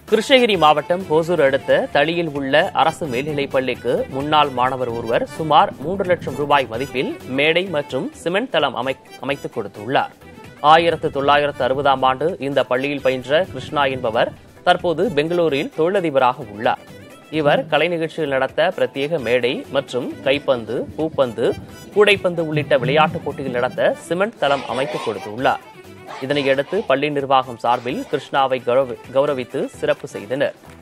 கிருஷ்ணகிரி மாவட்டம் ஹோசூர் அடுத்த தளியில் உள்ள அரசு மேல்நிலைப் பள்ளிக்கு முன்னாள் மாணவர் ஒருவர் சுமார் மூன்று லட்சம் ரூபாய் மதிப்பில் மேடை மற்றும் சிமெண்ட் தளம் அமை அமைத்துக் கொடுத்துள்ளார் ஆயிரத்து தொள்ளாயிரத்து அறுபதாம் ஆண்டு இந்த பள்ளியில் பயின்ற கிருஷ்ணா என்பவர் தற்போது பெங்களூரில் தொழிலதிபராக உள்ளார் இவர் கலை நிகழ்ச்சிகள் நடத்த பிரத்யேக மேடை மற்றும் கைப்பந்து பூப்பந்து கூடைப்பந்து உள்ளிட்ட விளையாட்டுப் போட்டிகள் நடத்த சிமெண்ட் தளம் அமைத்துக் கொடுத்துள்ளார் இதனையடுத்து பள்ளி நிர்வாகம் சார்பில் கிருஷ்ணாவை கௌரவி- கௌரவித்து சிறப்பு செய்தனர்